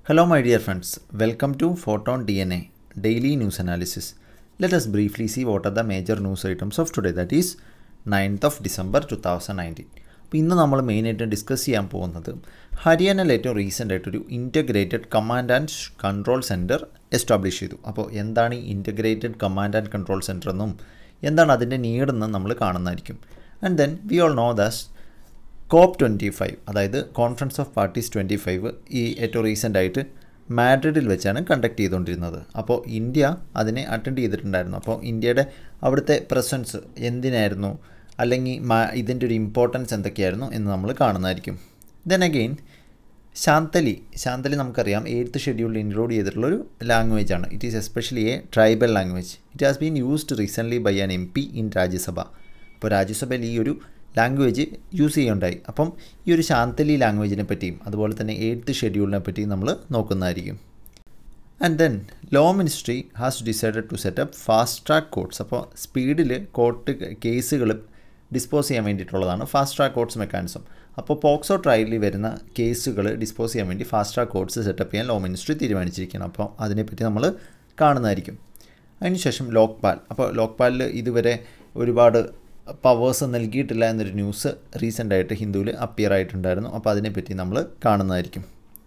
Hello, my dear friends. Welcome to Photon DNA Daily News Analysis. Let us briefly see what are the major news items of today, that is 9th of December 2019. അപ്പോൾ ഇന്ന് നമ്മൾ മെയിനായിട്ട് discuss ചെയ്യാൻ പോകുന്നത് ഹരിയാനയിൽ ഏറ്റവും recent ആയിട്ടൊരു integrated command and control centre establish ചെയ്തു അപ്പോൾ എന്താണ് ഈ integrated command and control centre എന്നും എന്താണ് അതിൻ്റെ നീഡെന്നും നമ്മൾ കാണുന്നതായിരിക്കും and then we all know this COP twenty five അതായത് conference of parties twenty five ഈ ഏറ്റവും റീസെൻ്റ് ആയിട്ട് മാഡ്രിഡിൽ വെച്ചാണ് കണ്ടക്ട് ചെയ്തുകൊണ്ടിരുന്നത് അപ്പോൾ ഇന്ത്യ അതിനെ അറ്റൻഡ് ചെയ്തിട്ടുണ്ടായിരുന്നു അപ്പോൾ ഇന്ത്യയുടെ അവിടുത്തെ പ്രസൻസ് എന്തിനായിരുന്നു അല്ലെങ്കിൽ ഇതിൻ്റെ ഒരു ഇമ്പോർട്ടൻസ് എന്തൊക്കെയായിരുന്നു എന്ന് നമ്മൾ കാണുന്നതായിരിക്കും ദെൻ അഗെയിൻ ശാന്തലി ശാന്തലി നമുക്കറിയാം എയ്ത്ത് ഷെഡ്യൂളിൽ ഇൻക്ലൂഡ് ചെയ്തിട്ടുള്ളൊരു ലാംഗ്വേജ് ആണ് it is especially a tribal language it has been used recently by an M P in Rajya Sabha അപ്പോൾ രാജ്യസഭയിൽ ഈ ഒരു ലാംഗ്വേജ് യൂസ് ചെയ്യുണ്ടായി അപ്പം ഈ ഒരു ശാന്തലി ലാംഗ്വേജിനെ പറ്റിയും അതുപോലെ തന്നെ എയ്ത്ത് ഷെഡ്യൂളിനെ പറ്റിയും നമ്മൾ നോക്കുന്നതായിരിക്കും and then law ministry has decided to set up fast track courts അപ്പോൾ സ്പീഡിൽ കോർട്ട് കേസുകൾ ഡിസ്പോസ് ചെയ്യാൻ വേണ്ടിയിട്ടുള്ളതാണ് ഫാസ്റ്റ് ട്രാക്ക് കോർട്സ് മെക്കാനിസം അപ്പോൾ പോക്സോ ട്രയലിൽ വരുന്ന കേസുകൾ ഡിസ്പോസ് ചെയ്യാൻ വേണ്ടി ഫാസ്റ്റ് ട്രാക്ക് കോർട്സ് സെറ്റപ്പ് ചെയ്യാൻ ലോ മിനിസ്ട്രി തീരുമാനിച്ചിരിക്കുകയാണ് അപ്പോൾ അതിനെപ്പറ്റി നമ്മൾ കാണുന്നതായിരിക്കും അതിനുശേഷം ലോക്പാൽ അപ്പോൾ ലോക്പാലിൽ ഇതുവരെ ഒരുപാട് പവേഴ്സ് നൽകിയിട്ടില്ല എന്നൊരു ന്യൂസ് റീസെൻ്റ് ആയിട്ട് ഹിന്ദുവിൽ അപ്പിയർ ആയിട്ടുണ്ടായിരുന്നു അപ്പോൾ അതിനെപ്പറ്റി നമ്മൾ കാണുന്നതായിരിക്കും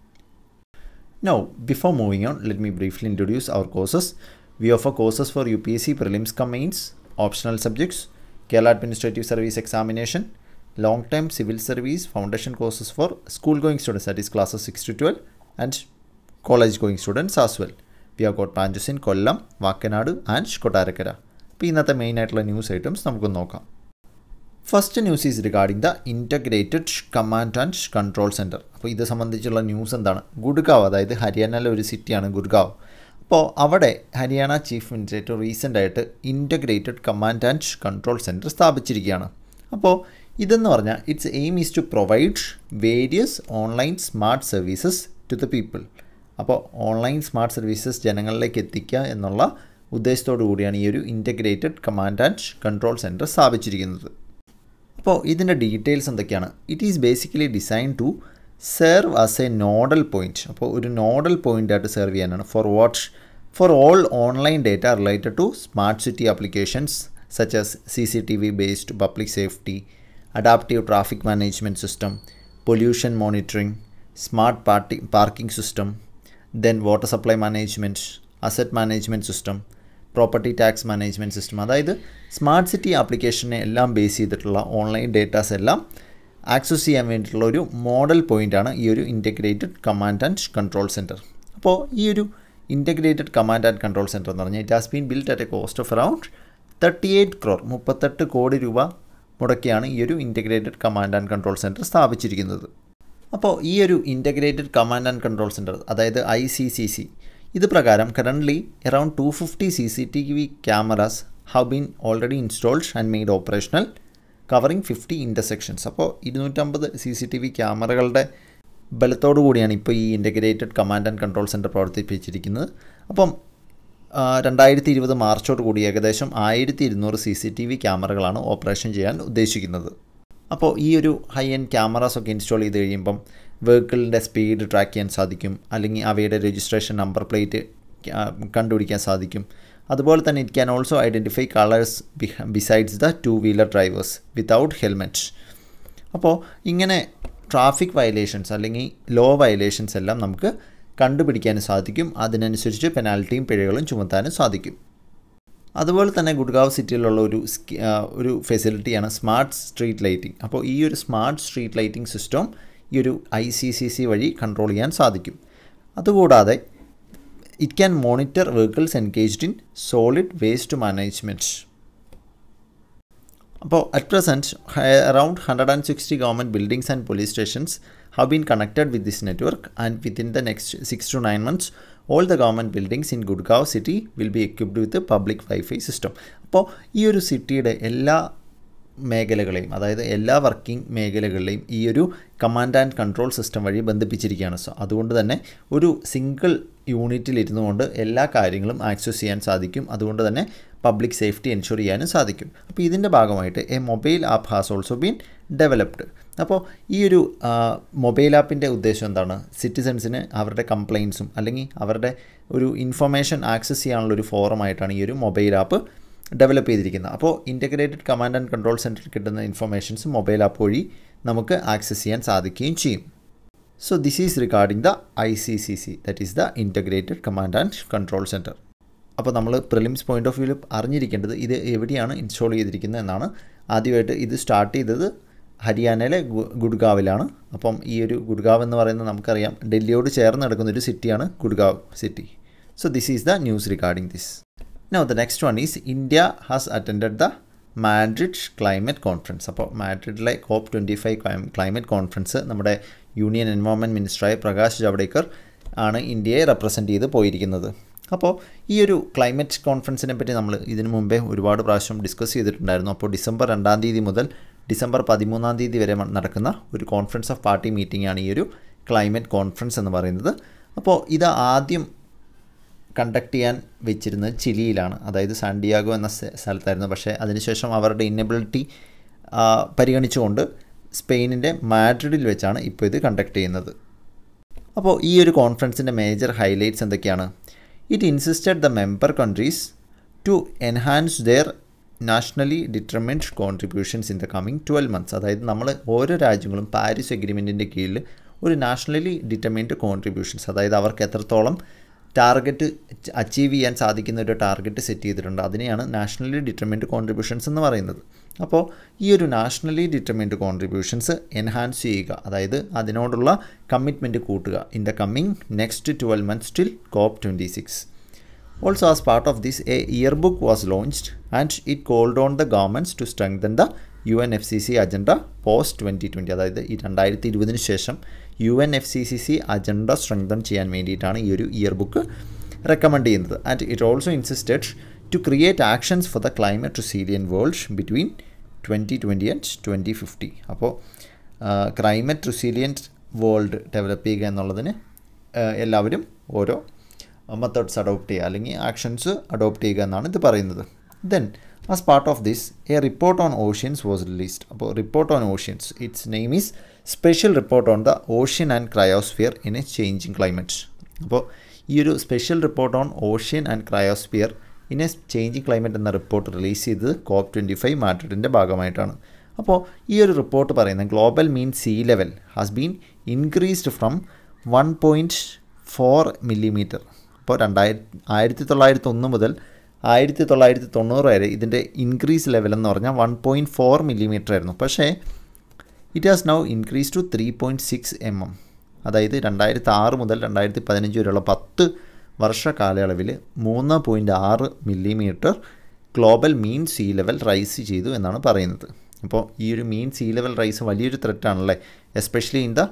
no before moving on let me briefly introduce our courses we offer courses for U P S C prelims cum mains optional subjects Kerala administrative service examination long time civil service foundation courses for school going students that is classes six to twelve and college going students as well we are got branches in Kollam Vakkanad and Kottarakkara അപ്പോൾ ഇന്നത്തെ main ആയിട്ടുള്ള news items നമുക്ക് നോക്കാം first news is regarding the integrated command and control centre അപ്പോൾ ഇത് സംബന്ധിച്ചുള്ള news എന്താണ് ഗുഡ്ഗാവ് അതായത് ഹരിയാനയിലെ ഒരു സിറ്റിയാണ് ഗുഡ്ഗാവ് അപ്പോൾ അവിടെ ഹരിയാന ചീഫ് മിനിസ്റ്റർ ഏറ്റവും റീസെൻ്റ് ആയിട്ട് integrated command and control centre സ്ഥാപിച്ചിരിക്കുകയാണ് അപ്പോൾ ഇതെന്ന് പറഞ്ഞാൽ its aim is to provide various online smart services to the people അപ്പോൾ ഓൺലൈൻ സ്മാർട്ട് സർവീസസ് ജനങ്ങളിലേക്ക് എത്തിക്കുക എന്നുള്ള ഉദ്ദേശത്തോടു കൂടിയാണ് ഈ ഒരു integrated command and control centre സ്ഥാപിച്ചിരിക്കുന്നത് അപ്പോൾ ഇതിൻ്റെ ഡീറ്റെയിൽസ് എന്തൊക്കെയാണ് it is basically design to serve as a nodal point അപ്പോൾ ഒരു നോഡൽ പോയിൻ്റ് ആയിട്ട് സെർവ് ചെയ്യാനാണ് four what for all online data related to smart city applications such as C C T V based public safety adaptive traffic management system pollution monitoring smart party parking system then water supply management asset management system property tax management system അതായത് smart city ആപ്ലിക്കേഷനെ എല്ലാം base ചെയ്തിട്ടുള്ള online datas എല്ലാം access ചെയ്യാൻ വേണ്ടിയിട്ടുള്ള ഒരു model പോയിൻ്റാണ് ഈ ഒരു integrated command and control centre അപ്പോൾ ഈ ഒരു integrated command and control centre എന്ന് പറഞ്ഞാൽ it has been built at a cost of around thirty eight crore മുപ്പത്തെട്ട് കോടി രൂപ മുടക്കിയാണ് ഈ ഒരു integrated command and control centre സ്ഥാപിച്ചിരിക്കുന്നത് അപ്പോൾ ഈ ഒരു integrated command and control centre അതായത് ഐ സി സി സി ഇത് പ്രകാരം currently around two fifty C C T V cameras have been already installed and made operational covering fifty intersections അപ്പോൾ ഇരുന്നൂറ്റമ്പത് C C T V ക്യാമറകളുടെ ബലത്തോടു കൂടിയാണ് ഇപ്പോൾ ഈ integrated command and control centre പ്രവർത്തിപ്പിച്ചിരിക്കുന്നത് അപ്പം രണ്ടായിരത്തി ഇരുപത് മാർച്ചോട് കൂടി ഏകദേശം ആയിരത്തി ഇരുന്നൂറ് സി സി ടി വി ക്യാമറകളാണ് ഓപ്പറേഷൻ ചെയ്യാൻ ഉദ്ദേശിക്കുന്നത് അപ്പോൾ ഈ ഒരു ഹൈ എൻഡ് ക്യാമറാസ് ഒക്കെ ഇൻസ്റ്റാൾ ചെയ്ത് കഴിയുമ്പം വെഹിക്കിളിൻ്റെ സ്പീഡ് ട്രാക്ക് ചെയ്യാൻ സാധിക്കും അല്ലെങ്കിൽ അവയുടെ രജിസ്ട്രേഷൻ നമ്പർ പ്ലേറ്റ് കണ്ടുപിടിക്കാൻ സാധിക്കും അതുപോലെ തന്നെ it can also identify colours besides the two wheeler drivers without helmet അപ്പോൾ ഇങ്ങനെ ട്രാഫിക് വയലേഷൻസ് അല്ലെങ്കിൽ ലോ വയലേഷൻസ് എല്ലാം നമുക്ക് കണ്ടുപിടിക്കാനും സാധിക്കും അതിനനുസരിച്ച് പെനാൽറ്റിയും പിഴകളും ചുമത്താനും സാധിക്കും അതുപോലെ തന്നെ ഗുഡ്ഗാവ് സിറ്റിയിലുള്ള ഒരു ഒരു ഫെസിലിറ്റിയാണ് സ്മാർട്ട് സ്ട്രീറ്റ് ലൈറ്റിംഗ് അപ്പോൾ ഈ ഒരു സ്മാർട്ട് സ്ട്രീറ്റ് ലൈറ്റിംഗ് സിസ്റ്റം ഈ ഒരു ഐ സി സി സി വഴി കൺട്രോൾ ചെയ്യാൻ സാധിക്കും അതുകൂടാതെ it can monitor vehicles engaged in solid waste management അപ്പോൾ at present around hundred and sixty government buildings and police stations have been connected with this network and within the next 6 to 9 months all the government buildings in Gurgaon city will be equipped with a public Wi-Fi system അപ്പോൾ ഈ ഒരു സിറ്റിയുടെ എല്ലാ മേഖലകളെയും അതായത് എല്ലാ working മേഖലകളിലെയും ഈ ഒരു command and control system വഴി ബന്ധിപ്പിച്ചിരിക്കുകയാണ് സോ അതുകൊണ്ട് തന്നെ ഒരു സിംഗിൾ യൂണിറ്റിൽ ഇരുന്നു കൊണ്ട് എല്ലാ കാര്യങ്ങളും ആക്സസ് ചെയ്യാൻ സാധിക്കും അതുകൊണ്ട് തന്നെ പബ്ലിക് സേഫ്റ്റി എൻഷുർ ചെയ്യാനും സാധിക്കും അപ്പോൾ ഇതിൻ്റെ ഭാഗമായിട്ട് a mobile app has also been developed അപ്പോൾ ഈ ഒരു മൊബൈൽ ആപ്പിൻ്റെ ഉദ്ദേശം എന്താണ് സിറ്റിസൺസിന് അവരുടെ കംപ്ലയിൻസും അല്ലെങ്കിൽ അവരുടെ ഒരു ഇൻഫർമേഷൻ ആക്സസ് ചെയ്യാനുള്ള ഒരു ഫോറമായിട്ടാണ് ഈ ഒരു മൊബൈൽ ആപ്പ് ഡെവലപ്പ് ചെയ്തിരിക്കുന്നത് അപ്പോൾ ഇൻറ്റഗ്രേറ്റഡ് കമാൻഡ് ആൻഡ് കൺട്രോൾ സെൻറ്ററിൽ കിട്ടുന്ന ഇൻഫർമേഷൻസ് മൊബൈൽ ആപ്പ് വഴി നമുക്ക് ആക്സസ് ചെയ്യാൻ സാധിക്കുകയും ചെയ്യും so this is regarding the I C C C that is the integrated command and control centre അപ്പോൾ നമ്മൾ പ്രിലിംസ് പോയിന്റ് ഓഫ് വ്യൂവിൽ അറിഞ്ഞിരിക്കേണ്ടത് ഇത് എവിടെയാണ് ഇൻസ്റ്റാൾ ചെയ്തിരിക്കുന്നത് എന്നാണ് ആദ്യമായിട്ട് ഇത് സ്റ്റാർട്ട് ചെയ്തത് ഹരിയാനയിലെ ഗുഡ്ഗാവിലാണ് അപ്പം ഈ ഒരു ഗുഡ്ഗാവ് എന്ന് പറയുന്നത് നമുക്കറിയാം ഡൽഹിയോട് ചേർന്ന് നടക്കുന്ന ഒരു സിറ്റിയാണ് Gurgaon city so this is the news regarding this no the next one is India has attended the Madrid climate conference അപ്പോൾ മാഡ്രിഡിലെ COP twenty five climate conference നമ്മുടെ യൂണിയൻ എൻവയോൺമെൻറ്റ് മിനിസ്റ്ററായ പ്രകാശ് ജാവ്ഡേക്കർ ആണ് ഇന്ത്യയെ റെപ്രസെൻറ്റ് ചെയ്ത് പോയിരിക്കുന്നത് അപ്പോൾ ഈ ഒരു ക്ലൈമറ്റ് കോൺഫറൻസിനെ പറ്റി നമ്മൾ ഇതിനു മുമ്പേ ഒരുപാട് പ്രാവശ്യം ഡിസ്കസ് ചെയ്തിട്ടുണ്ടായിരുന്നു അപ്പോൾ ഡിസംബർ രണ്ടാം തീയതി മുതൽ ഡിസംബർ പതിമൂന്നാം തീയതി വരെ നടക്കുന്ന ഒരു കോൺഫറൻസ് ഓഫ് പാർട്ടി മീറ്റിംഗ് ആണ് ഈ ഒരു ക്ലൈമറ്റ് കോൺഫറൻസ് എന്ന് പറയുന്നത് അപ്പോൾ ഇത് ആദ്യം കണ്ടക്ട് ചെയ്യാൻ വെച്ചിരുന്നത് ചിലിയിലാണ് അതായത് സാൻഡിയാഗോ എന്ന സ്ഥലത്തായിരുന്നു പക്ഷേ അതിനുശേഷം അവരുടെ ഇന്നബിലിറ്റി പരിഗണിച്ചുകൊണ്ട് സ്പെയിനിൻ്റെ മാഡ്രിഡിൽ വെച്ചാണ് ഇപ്പോൾ ഇത് കണ്ടക്ട് ചെയ്യുന്നത് അപ്പോൾ ഈ ഒരു കോൺഫറൻസിൻ്റെ മേജർ ഹൈലൈറ്റ്സ് എന്തൊക്കെയാണ് it insisted the member countries to enhance their nationally determined contributions in the coming twelve months അതായത് നമ്മൾ ഓരോ രാജ്യങ്ങളും പാരീസ് എഗ്രിമെൻറ്റിൻ്റെ കീഴിൽ ഒരു നാഷണലി ഡിറ്റർമിൻഡ് കോൺട്രിബ്യൂഷൻസ് അതായത് അവർക്ക് എത്രത്തോളം ടാർഗറ്റ് അച്ചീവ് ചെയ്യാൻ സാധിക്കുന്ന ഒരു ടാർഗറ്റ് സെറ്റ് ചെയ്തിട്ടുണ്ട് അതിനെയാണ് നാഷണലി ഡിറ്റർമിൻഡ് കോൺട്രിബ്യൂഷൻസ് എന്ന് പറയുന്നത് അപ്പോൾ ഈ ഒരു നാഷണലി ഡിറ്റർമിൻഡ് കോൺട്രിബ്യൂഷൻസ് എൻഹാൻസ് ചെയ്യുക അതായത് അതിനോടുള്ള കമ്മിറ്റ്മെൻറ്റ് കൂട്ടുക in the coming next twelve months till COP twenty six also as part of this a year book was launched and it called on the governments to strengthen the U N F C C agenda post twenty twenty അതായത് ഈ രണ്ടായിരത്തി ഇരുപതിന് ശേഷം U N F C C C agenda strengthen ചെയ്യാൻ വേണ്ടിയിട്ടാണ് ഈ ഒരു year book recommend ചെയ്യുന്നത് and it also insisted to create actions four the climate resilient world between twenty twenty and twenty fifty അപ്പോൾ ക്ലൈമറ്റ് റെസീലിയൻറ്റ് വേൾഡ് ഡെവലപ്പ് ചെയ്യുക എന്നുള്ളതിന് എല്ലാവരും ഓരോ മെത്തേഡ്സ് അഡോപ്റ്റ് ചെയ്യുക അല്ലെങ്കിൽ ആക്ഷൻസ് അഡോപ്റ്റ് ചെയ്യുക എന്നാണ് ഇത് പറയുന്നത് then as part of this a report on oceans was released അപ്പോൾ report on oceans its name is special report on the ocean and cryosphere in a changing climate അപ്പോൾ ഈ ഒരു special report on ocean and cryosphere in a changing climate എന്ന report release ചെയ്തത് COP twenty five മാഡ്രിഡിൻ്റെ ഭാഗമായിട്ടാണ് അപ്പോൾ ഈ ഒരു report പറയുന്നത് global mean sea level has been increased from one point four millimetre അപ്പോൾ രണ്ടായിരത്തി ആയിരത്തി തൊള്ളായിരത്തി ഒന്ന് മുതൽ ആയിരത്തി തൊള്ളായിരത്തി തൊണ്ണൂറ് വരെ ഇതിൻ്റെ ഇൻക്രീസ് ലെവൽ എന്ന് പറഞ്ഞാൽ വൺ പോയിൻറ്റ് ഫോർ മില്ലിമീറ്റർ ആയിരുന്നു പക്ഷേ it has now increase to three point six M M അതായത് രണ്ടായിരത്തി ആറ് മുതൽ രണ്ടായിരത്തി പതിനഞ്ച് വരെയുള്ള പത്ത് വർഷ കാലയളവിൽ മൂന്ന് പോയിൻറ്റ് ആറ് millimetre global mean sea level rise ചെയ്തു എന്നാണ് പറയുന്നത് അപ്പോൾ ഈ ഒരു മീൻ സീ ലെവൽ റൈസ് വലിയൊരു ത്രെറ്റാണല്ലേ especially in the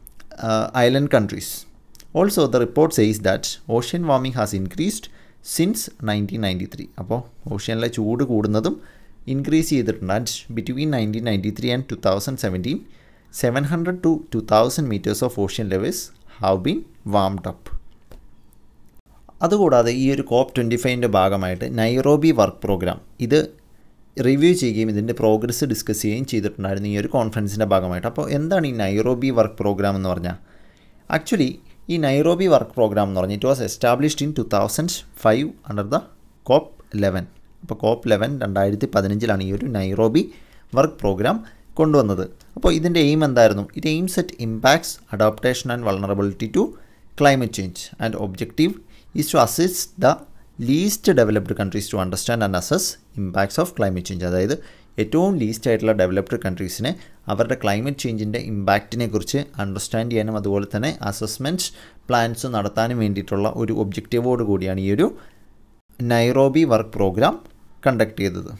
island countries also the report says that ocean warming has increased since nineteen ninety three അപ്പോൾ ഓഷ്യനിലെ ചൂട് കൂടുന്നതും ഇൻക്രീസ് ചെയ്തിട്ടുണ്ട് and between nineteen ninety three and two thousand seventeen seven hundred to two thousand metres of ocean levels have been warmed up അതുകൂടാതെ ഈ ഒരു COP twenty ഫൈവിൻ്റെ ഭാഗമായിട്ട് നൈറോബി വർക്ക് പ്രോഗ്രാം ഇത് റിവ്യൂ ചെയ്യുകയും ഇതിൻ്റെ പ്രോഗ്രസ് ഡിസ്കസ് ചെയ്യുകയും ചെയ്തിട്ടുണ്ടായിരുന്നു ഈ ഒരു കോൺഫറൻസിൻ്റെ ഭാഗമായിട്ട് അപ്പോൾ എന്താണ് ഈ നൈറോബി വർക്ക് പ്രോഗ്രാം എന്ന് പറഞ്ഞാൽ ആക്ച്വലി ഈ നൈറോബി വർക്ക് പ്രോഗ്രാം എന്ന് പറഞ്ഞാൽ it was established in two thousand five under the COP eleven അപ്പോൾ കോപ്പ് ലെവൻ രണ്ടായിരത്തി പതിനഞ്ചിലാണ് ഈ ഒരു നൈറോബി വർക്ക് പ്രോഗ്രാം കൊണ്ടുവന്നത് അപ്പോൾ ഇതിൻ്റെ എയിം എന്തായിരുന്നു it aims at impacts adoption and vulnerability to climate change and objective is to assist the least developed countries to understand and assess impacts of climate change അതായത് ഏറ്റവും least ആയിട്ടുള്ള developed കൺട്രീസിനെ അവരുടെ climate ചേഞ്ചിൻ്റെ ഇമ്പാക്റ്റിനെ കുറിച്ച് understand ചെയ്യാനും അതുപോലെ തന്നെ assessment plans നടത്താനും വേണ്ടിയിട്ടുള്ള ഒരു ഒബ്ജക്റ്റീവോട് കൂടിയാണ് ഈ ഒരു നൈറോബി വർക്ക് പ്രോഗ്രാം കണ്ടക്ട് ചെയ്തത്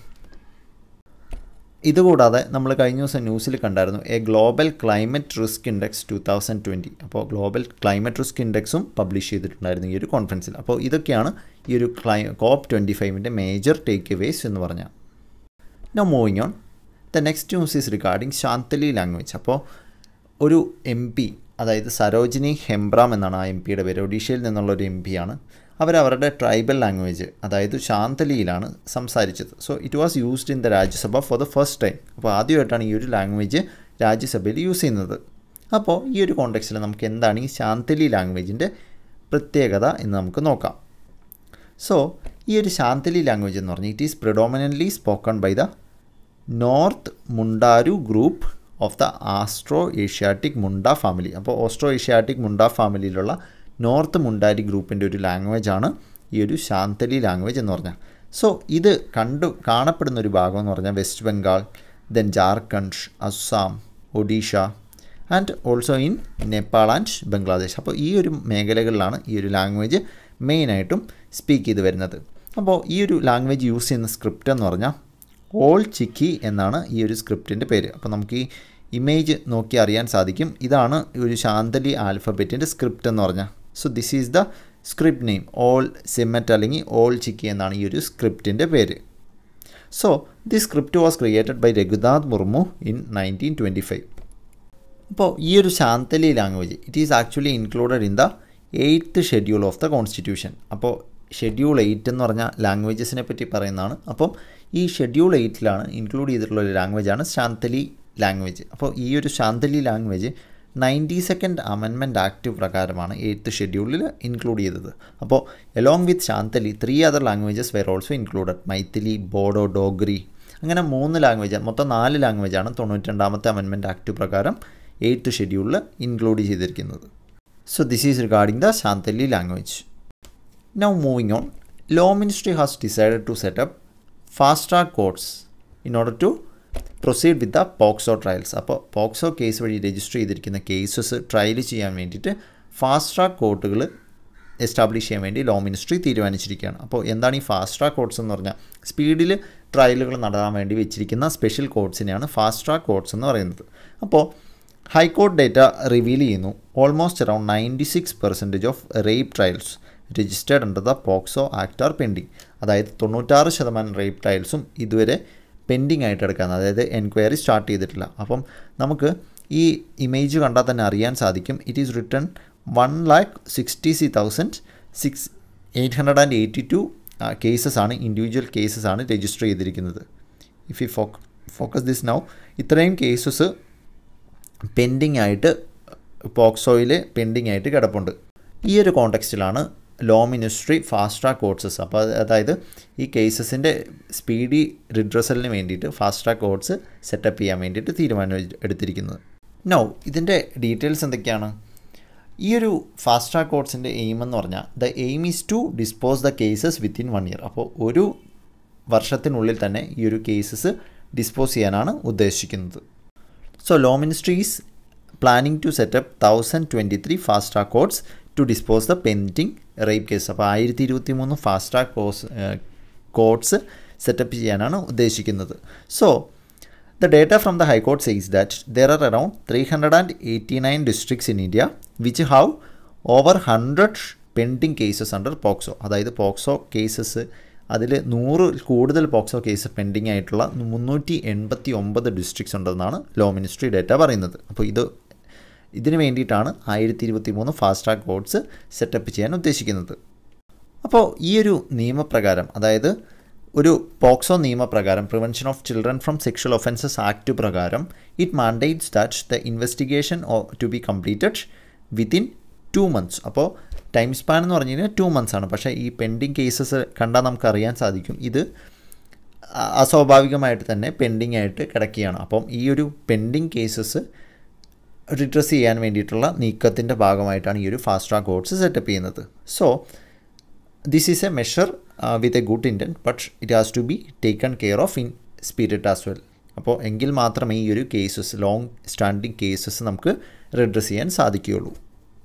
ഇതുകൂടാതെ നമ്മൾ കഴിഞ്ഞ ദിവസം ന്യൂസിൽ കണ്ടായിരുന്നു a global climate risk index two thousand twenty അപ്പോൾ ഗ്ലോബൽ ക്ലൈമറ്റ് റിസ്ക് ഇൻഡെക്സും പബ്ലിഷ് ചെയ്തിട്ടുണ്ടായിരുന്നു ഈ ഒരു കോൺഫറൻസിൽ അപ്പോൾ ഇതൊക്കെയാണ് ഈ ഒരു ക്ലൈ കോപ്പ് ട്വൻറ്റി ഫൈവിൻ്റെ മേജർ ടേക്ക് അവേസ് എന്ന് പറഞ്ഞാൽ no moving on the next news is regarding Santali language അപ്പോൾ ഒരു എം പി അതായത് സരോജിനി ഹെംബ്രാം എന്നാണ് ആ എം പിയുടെ പേര് ഒഡീഷയിൽ നിന്നുള്ള ഒരു എം പിയാണ് അവരവരുടെ ട്രൈബൽ ലാംഗ്വേജ് അതായത് ശാന്തലിയിലാണ് സംസാരിച്ചത് so it was used in the Rajya Sabha for the first time അപ്പോൾ ആദ്യമായിട്ടാണ് ഈ ഒരു ലാംഗ്വേജ് രാജ്യസഭയിൽ യൂസ് ചെയ്യുന്നത് അപ്പോൾ ഈ ഒരു കോണ്ടെക്സ്റ്റിൽ നമുക്ക് എന്താണ് ഈ ശാന്തലി ലാംഗ്വേജിൻ്റെ പ്രത്യേകത എന്ന് നമുക്ക് നോക്കാം സോ ഈ ഒരു ശാന്തലി ലാംഗ്വേജ് എന്ന് പറഞ്ഞാൽ it is predominantly spoken by the north Mundari group of the Austro Asiatic Munda family അപ്പോൾ ഓസ്ട്രോ ഏഷ്യാറ്റിക് മുണ്ട ഫാമിലിയിലുള്ള നോർത്ത് മുണ്ടാരി ഗ്രൂപ്പിൻ്റെ ഒരു ലാംഗ്വേജാണ് ഈ ഒരു ശാന്തലി ലാംഗ്വേജ് എന്ന് പറഞ്ഞാൽ സോ ഇത് കണ്ടു കാണപ്പെടുന്ന ഒരു ഭാഗം എന്ന് പറഞ്ഞാൽ west Bengal then Jharkhand Assam Odisha and also in Nepal and Bangladesh അപ്പോൾ ഈ ഒരു മേഖലകളിലാണ് ഈ ഒരു ലാംഗ്വേജ് മെയിനായിട്ടും സ്പീക്ക് ചെയ്ത് വരുന്നത് അപ്പോൾ ഈ ഒരു ലാംഗ്വേജ് യൂസ് ചെയ്യുന്ന സ്ക്രിപ്റ്റ് എന്ന് പറഞ്ഞാൽ ഓൾ ചിക്കി എന്നാണ് ഈ ഒരു സ്ക്രിപ്റ്റിൻ്റെ പേര് അപ്പോൾ നമുക്ക് ഈ ഇമേജ് നോക്കി അറിയാൻ സാധിക്കും ഇതാണ് ഒരു ശാന്തലി ആൽഫബറ്റിൻ്റെ സ്ക്രിപ്റ്റ് എന്ന് പറഞ്ഞാൽ so this is the script name Ol Cemet അല്ലെങ്കിൽ ഓൾ ചിക്കി എന്നാണ് ഈ ഒരു സ്ക്രിപ്റ്റിൻ്റെ പേര് so the script was created by Raghunath Murmu in nineteen twenty five അപ്പോൾ ഈ ഒരു Santali language it is actually included in the eighth schedule of the constitution അപ്പോൾ ഷെഡ്യൂൾ എയ്റ്റ് എന്ന് പറഞ്ഞ ലാംഗ്വേജസിനെ പറ്റി പറയുന്നതാണ് അപ്പം ഈ ഷെഡ്യൂൾ എയ്റ്റിലാണ് ഇൻക്ലൂഡ് ചെയ്തിട്ടുള്ള ഒരു ലാംഗ്വേജാണ് ശാന്തലി ലാംഗ്വേജ് അപ്പോൾ ഈ ഒരു Santali language ninety second amendment act പ്രകാരമാണ് എയ്ത്ത് ഷെഡ്യൂളിൽ ഇൻക്ലൂഡ് ചെയ്തത് അപ്പോൾ along with Santali three other languages were also included Maithili Bodo Dogri അങ്ങനെ മൂന്ന് ലാംഗ്വേജ് മൊത്തം നാല് ലാംഗ്വേജാണ് തൊണ്ണൂറ്റിരണ്ടാമത്തെ അമെൻമെൻറ്റ് ആക്ട് പ്രകാരം എയ്ത്ത് ഷെഡ്യൂളിൽ ഇൻക്ലൂഡ് ചെയ്തിരിക്കുന്നത് so this is regarding the Santali language now moving on law ministry has decided to set up fast track courts in order to proceed with the POCSO trials അപ്പോൾ POCSO case വഴി register ചെയ്തിരിക്കുന്ന cases trial ചെയ്യാൻ വേണ്ടിയിട്ട് fast track കോർട്ടുകൾ establish ചെയ്യാൻ വേണ്ടി law ministry തീരുമാനിച്ചിരിക്കുകയാണ് അപ്പോൾ എന്താണ് ഈ ഫാസ്റ്റ് ട്രാക്ക് കോഡ്സ് എന്ന് പറഞ്ഞാൽ സ്പീഡിൽ ട്രയലുകൾ നടത്താൻ വേണ്ടി വെച്ചിരിക്കുന്ന സ്പെഷ്യൽ കോഡ്സിനെയാണ് ഫാസ്റ്റ് ട്രാക്ക് കോഡ്സ് എന്ന് പറയുന്നത് അപ്പോൾ ഹൈക്കോർട്ട് ഡേറ്റ റിവീൽ ചെയ്യുന്നു almost around ninety six percentage of rape trials registered under the POCSO act are pending അതായത് തൊണ്ണൂറ്റാറ് ശതമാനം റേപ്പ് ട്രയൽസും ഇതുവരെ പെൻഡിങ് ആയിട്ട് എടുക്കാന്ന് അതായത് എൻക്വയറി സ്റ്റാർട്ട് ചെയ്തിട്ടില്ല അപ്പം നമുക്ക് ഈ ഇമേജ് കണ്ടാൽ തന്നെ അറിയാൻ സാധിക്കും it is return one lakh sixty സി thousand six eight hundred and eighty two cases ആണ് ഇൻഡിവിജ്വൽ കേസസ് ആണ് രജിസ്റ്റർ ചെയ്തിരിക്കുന്നത് ഇഫ് യു ഫോക്ക് ഫോക്കസ് ദിസ് നൗ ഇത്രയും കേസസ് പെൻഡിങ് ആയിട്ട് പോക്സോയിൽ പെൻഡിങ് ആയിട്ട് കിടപ്പുണ്ട് ഈ ഒരു കോണ്ടെക്സ്റ്റിലാണ് law ministry fast track courts അപ്പോൾ അതായത് ഈ കേസസിൻ്റെ സ്പീഡി റിഡ്രസലിന് വേണ്ടിയിട്ട് ഫാസ്റ്റ് ട്രാക്ക് കോഡ്സ് സെറ്റപ്പ് ചെയ്യാൻ വേണ്ടിയിട്ട് തീരുമാനം എടുത്തിരിക്കുന്നത് നോ ഇതിൻ്റെ ഡീറ്റെയിൽസ് എന്തൊക്കെയാണ് ഈ ഒരു ഫാസ്റ്റ് ട്രാക്ക് കോഡ്സിൻ്റെ എയിം എന്ന് പറഞ്ഞാൽ the aim is to dispose the cases within one year അപ്പോൾ ഒരു വർഷത്തിനുള്ളിൽ തന്നെ ഈ ഒരു കേസസ് ഡിസ്പോസ് ചെയ്യാനാണ് ഉദ്ദേശിക്കുന്നത് so law ministry is planning to set up thousand twenty three fast track courts to dispose the pending rape case അപ്പോൾ ആയിരത്തി ഇരുപത്തി മൂന്ന് fast track courts courts set up ചെയ്യാനാണ് ഉദ്ദേശിക്കുന്നത് so the data from the high court says that there are around three hundred and eighty nine districts in India which have over hundred pending cases under POCSO അതായത് POCSO cases അതിൽ നൂറ് കൂടുതൽ POCSO case pending ആയിട്ടുള്ള മുന്നൂറ്റി എൺപത്തി ഒമ്പത് districts ഉണ്ടെന്നാണ് law ministry data പറയുന്നത് അപ്പോൾ ഇത് ഇതിന് വേണ്ടിയിട്ടാണ് ആയിരത്തി ഇരുപത്തി മൂന്ന് ഫാസ്റ്റ് ട്രാക്ക് കോഡ്സ് സെറ്റപ്പ് ചെയ്യാൻ ഉദ്ദേശിക്കുന്നത് അപ്പോൾ ഈ ഒരു നിയമപ്രകാരം അതായത് ഒരു പോക്സോ നിയമപ്രകാരം prevention of children from sexual offences act പ്രകാരം it mandates that the investigation to be completed within two months അപ്പോൾ ടൈം സ്പാൻ എന്ന് പറഞ്ഞു കഴിഞ്ഞാൽ ടു മന്ത്സ് ആണ് പക്ഷേ ഈ പെൻഡിങ് കേസസ് കണ്ടാൽ നമുക്ക് അറിയാൻ സാധിക്കും ഇത് അസ്വാഭാവികമായിട്ട് തന്നെ പെൻഡിങ് ആയിട്ട് കിടക്കുകയാണ് അപ്പം ഈ ഒരു പെൻഡിങ് കേസസ് റിഡ്രസ് ചെയ്യാൻ വേണ്ടിയിട്ടുള്ള നീക്കത്തിൻ്റെ ഭാഗമായിട്ടാണ് ഈ ഒരു ഫാസ്റ്റ് ട്രാക്ക് കോഡ്സ് സെറ്റപ്പ് ചെയ്യുന്നത് so this is a measure with a good intent but it has to be taken care of in spirit as well അപ്പോൾ എങ്കിൽ മാത്രമേ ഈ ഒരു കേസസ് ലോങ് സ്റ്റാൻഡിങ് കേസസ് നമുക്ക് റിഡ്രസ് ചെയ്യാൻ സാധിക്കുകയുള്ളൂ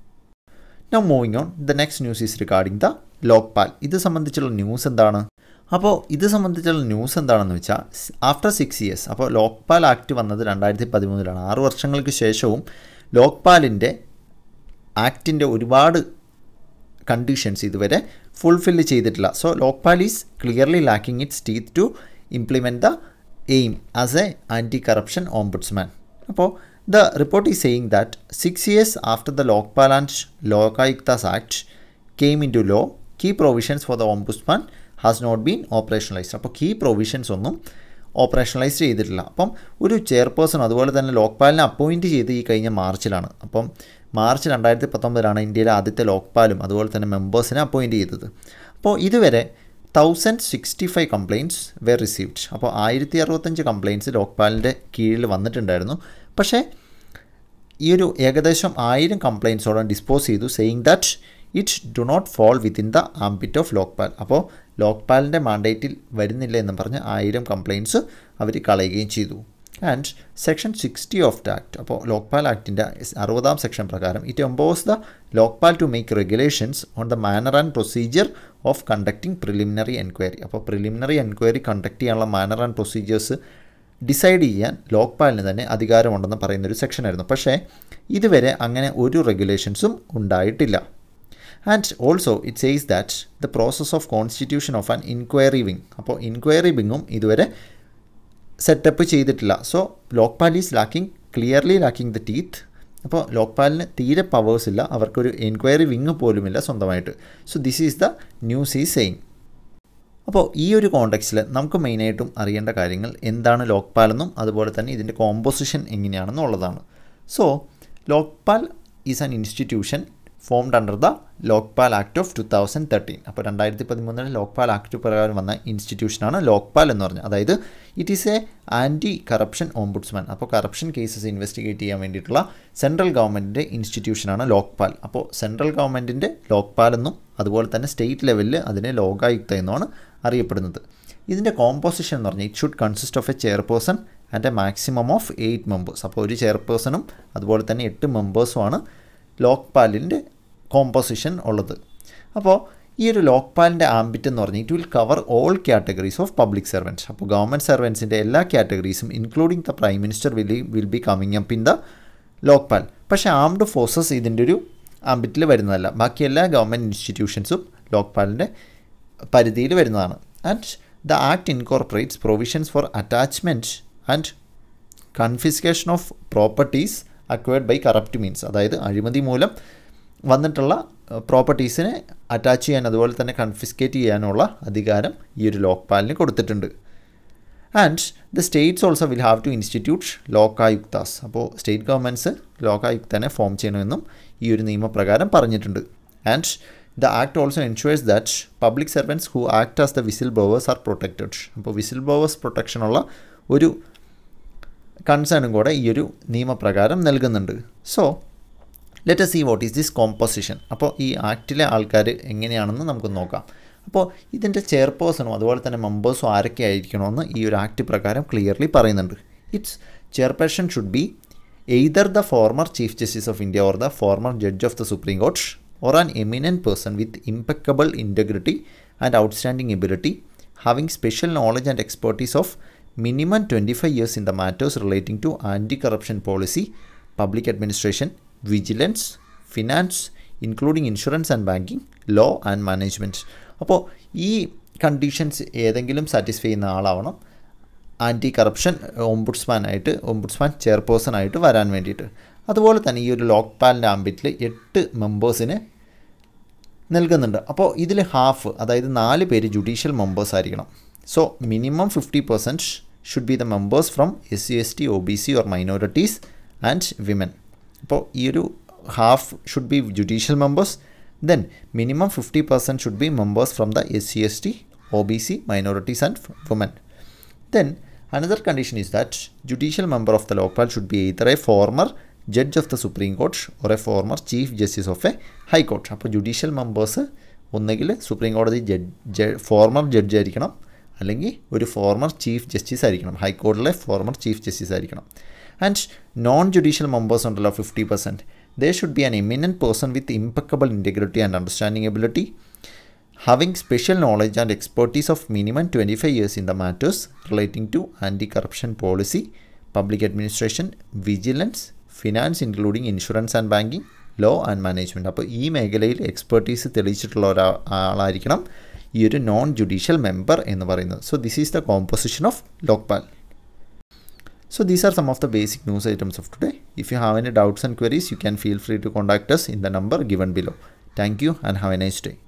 now moving on the next news is regarding the Lokpal ഇത് സംബന്ധിച്ചുള്ള ന്യൂസ് എന്താണ് അപ്പോൾ ഇത് സംബന്ധിച്ചുള്ള ന്യൂസ് എന്താണെന്ന് വെച്ചാൽ ആഫ്റ്റർ സിക്സ് ഇയേഴ്സ് അപ്പോൾ ലോക്പാൽ ആക്ട് വന്നത് രണ്ടായിരത്തി പതിമൂന്നിലാണ് ആറ് വർഷങ്ങൾക്ക് ശേഷവും ലോക്പാലിൻ്റെ ആക്ടിൻ്റെ ഒരുപാട് കണ്ടീഷൻസ് ഇതുവരെ ഫുൾഫിൽ ചെയ്തിട്ടില്ല so Lokpal is clearly lacking its teeth to implement the aim as a anti corruption ombudsman അപ്പോൾ the report is saying that six years after the Lokpal and Lokayuktas act came into law key provisions for the ombudsman has not been operationalised അപ്പോൾ key provisions ഒന്നും ഓപ്പറേഷണലൈസ് ചെയ്തിട്ടില്ല അപ്പം ഒരു chairperson അതുപോലെ തന്നെ ലോക്പാലിനെ appoint ചെയ്ത് ഈ കഴിഞ്ഞ മാർച്ചിലാണ് അപ്പം മാർച്ച് രണ്ടായിരത്തി പത്തൊമ്പതിലാണ് ഇന്ത്യയിലെ ആദ്യത്തെ ലോക്പാലും അതുപോലെ തന്നെ മെമ്പേഴ്സിനെ അപ്പോയിൻറ്റ് ചെയ്തത് അപ്പോൾ ഇതുവരെ thousand sixty five complaints were received അപ്പോൾ ആയിരത്തി അറുപത്തഞ്ച് കംപ്ലയിൻറ്റ്സ് ലോക്പാലിൻ്റെ കീഴിൽ വന്നിട്ടുണ്ടായിരുന്നു പക്ഷേ ഈ ഒരു ഏകദേശം ആയിരം കംപ്ലയിൻസോളം ഡിസ്പോസ് ചെയ്തു saying that it do not fall within the ambit of Lokpal അപ്പോൾ ലോക്പാലിൻ്റെ മാൻഡേറ്റിൽ വരുന്നില്ല എന്ന് പറഞ്ഞ് ആയിരം കംപ്ലയിൻറ്റ്സ് അവർ കളയുകയും ചെയ്തു and section sixty of the act അപ്പോൾ ലോക്പാൽ ആക്ടിൻ്റെ അറുപതാം സെക്ഷൻ പ്രകാരം it empowers the Lokpal to make regulations on the manner and procedure of conducting preliminary enquiry അപ്പോൾ പ്രിലിമിനറി എൻക്വയറി കണ്ടക്ട് ചെയ്യാനുള്ള മാനർ ആൻഡ് പ്രൊസീജിയേഴ്സ് ഡിസൈഡ് ചെയ്യാൻ ലോക്പാലിന് തന്നെ അധികാരമുണ്ടെന്ന് പറയുന്നൊരു സെക്ഷനായിരുന്നു പക്ഷേ ഇതുവരെ അങ്ങനെ ഒരു റെഗുലേഷൻസും ഉണ്ടായിട്ടില്ല and also it says that the process of constitution of an inquiry wing അപ്പോൾ ഇൻക്വയറി വിങ്ങും ഇതുവരെ സെറ്റപ്പ് ചെയ്തിട്ടില്ല so Lokpal is lacking clearly lacking the teeth അപ്പോൾ ലോക്പാലിന് തീരെ പവേഴ്സ് ഇല്ല അവർക്കൊരു എൻക്വയറി വിങ് പോലുമില്ല സ്വന്തമായിട്ട് so this is the news is saying അപ്പോൾ ഈ ഒരു കോണ്ടെക്സ്റ്റിൽ നമുക്ക് മെയിനായിട്ടും അറിയേണ്ട കാര്യങ്ങൾ എന്താണ് ലോക്പാൽ എന്നും അതുപോലെ തന്നെ ഇതിൻ്റെ കോമ്പോസിഷൻ എങ്ങനെയാണെന്നുള്ളതാണ് so Lokpal is an institution formed under the Lokpal act of two thousand thirteen അപ്പോൾ രണ്ടായിരത്തി പതിമൂന്നിൽ ലോക്പാൽ ആക്ട് പ്രകാരം വന്ന ഇൻസ്റ്റിറ്റ്യൂഷനാണ് ലോക്പാൽ എന്ന് പറഞ്ഞത് അതായത് it is a anti corruption ombudsman അപ്പോൾ കറപ്ഷൻ കേസസ് ഇൻവെസ്റ്റിഗേറ്റ് ചെയ്യാൻ വേണ്ടിയിട്ടുള്ള സെൻട്രൽ ഗവൺമെൻറ്റിൻ്റെ ഇൻസ്റ്റിറ്റ്യൂഷനാണ് ലോക്പാൽ അപ്പോൾ സെൻട്രൽ ഗവൺമെൻറ്റിൻ്റെ ലോക്പാൽ എന്നും അതുപോലെ തന്നെ സ്റ്റേറ്റ് ലെവലിൽ അതിനെ ലോകായുക്ത എന്നുമാണ് അറിയപ്പെടുന്നത് ഇതിൻ്റെ കോമ്പോസിഷൻ എന്ന് പറഞ്ഞാൽ it should consist of a chairperson and a maximum of eight members അപ്പോൾ ഒരു ചെയർപേഴ്സണും അതുപോലെ തന്നെ എട്ട് മെമ്പേഴ്സുമാണ് ലോക്പാലിൻ്റെ കോമ്പോസിഷൻ ഉള്ളത് അപ്പോൾ ഈ ഒരു ലോക്പാലിൻ്റെ ആംബിറ്റ് എന്ന് പറഞ്ഞാൽ it will cover all categories of public servants അപ്പോൾ ഗവൺമെൻറ് സർവൻസിൻ്റെ എല്ലാ കാറ്റഗറീസും including the prime minister will will be coming up in the Lokpal പക്ഷേ ആംഡ് ഫോഴ്സസ് ഇതിൻ്റെ ഒരു ആംബിറ്റിൽ വരുന്നതല്ല ബാക്കി എല്ലാ ഗവൺമെൻറ് ഇൻസ്റ്റിറ്റ്യൂഷൻസും ലോക്പാലിൻ്റെ പരിധിയിൽ വരുന്നതാണ് and the act incorporates provisions for attachment and confiscation of properties acquired by corrupt means അതായത് അഴിമതി മൂലം വന്നിട്ടുള്ള പ്രോപ്പർട്ടീസിനെ അറ്റാച്ച് ചെയ്യാൻ അതുപോലെ തന്നെ കൺഫിസ്കേറ്റ് ചെയ്യാനുള്ള അധികാരം ഈ ഒരു ലോക്പാലിന് കൊടുത്തിട്ടുണ്ട് and the states also will have to institute Lokayuktas അപ്പോൾ സ്റ്റേറ്റ് ഗവൺമെൻറ്റ്സ് ലോകായുക്തനെ ഫോം ചെയ്യണമെന്നും ഈ ഒരു നിയമപ്രകാരം പറഞ്ഞിട്ടുണ്ട് and the act also ensures that public servants who act as the whistle blowers are protected അപ്പോൾ വിസിൽ ബോവേഴ്സ് പ്രൊട്ടക്ഷനുള്ള ഒരു കൺസേണും കൂടെ ഈ ഒരു നിയമപ്രകാരം നൽകുന്നുണ്ട് so let see what is this composition അപ്പോൾ ഈ ആക്റ്റിലെ ആൾക്കാർ എങ്ങനെയാണെന്ന് നമുക്ക് നോക്കാം അപ്പോൾ ഇതിൻ്റെ ചെയർപേഴ്സണും അതുപോലെ തന്നെ മെമ്പേഴ്സും ആരൊക്കെ ആയിരിക്കണമെന്ന് ഈ ഒരു ആക്ട് പ്രകാരം ക്ലിയർലി പറയുന്നുണ്ട് it's chairperson should be either the former chief justice of India or the former judge of the supreme court or an eminent person with impeccable integrity and outstanding ability having special knowledge and expertise of minimum 25 years in the matters relating to anti-corruption policy, public administration, vigilance, finance, including insurance and banking, law and management. അപ്പോൾ ഈ conditions ഏതെങ്കിലും satisfy ചെയ്യുന്ന ആളാവണം anti corruption ഓംബുഡ്സ്മാനായിട്ട് ombudsman ചെയർപേഴ്സണായിട്ട് വരാൻ വേണ്ടിയിട്ട് അതുപോലെ തന്നെ ഈ ഒരു ലോക്പാലിൻ്റെ ആംബിറ്റിൽ എട്ട് മെമ്പേഴ്സിന് നൽകുന്നുണ്ട് അപ്പോൾ ഇതിൽ ഹാഫ് അതായത് നാല് പേര് ജുഡീഷ്യൽ മെമ്പേഴ്സ് ആയിരിക്കണം so minimum fifty percent should be the members from S C S T O B C or minorities and women അപ്പോൾ ഈ ഒരു half should be judicial members then minimum fifty percent should be members from the S C S T O B C minorities and women then another condition is that judicial member of the Lokpal should be either a former judge of the supreme court or a former chief justice of a high court അപ്പോൾ judicial members ഒന്നുകിൽ supreme കോടതി judge former judge ആയിരിക്കണം അല്ലെങ്കിൽ ഒരു former chief justice ആയിരിക്കണം ഹൈക്കോടതിയിലെ former chief justice ആയിരിക്കണം and non judicial members ഉണ്ടല്ലോ fifty percent they should be an eminent person with impeccable integrity and understanding ability having special knowledge and expertise of minimum twenty five years in the matters relating to anti corruption policy public administration vigilance finance including insurance and banking law and management അപ്പോൾ ഈ മേഖലയിൽ expertise തെളിയിച്ചിട്ടുള്ള ഒരാളായിരിക്കണം ഈ ഒരു non judicial member എന്ന് പറയുന്നത് so this is the composition of Lokpal So these are some of the basic news items of today. If you have any doubts and queries, you can feel free to contact us in the number given below. Thank you and have a nice day.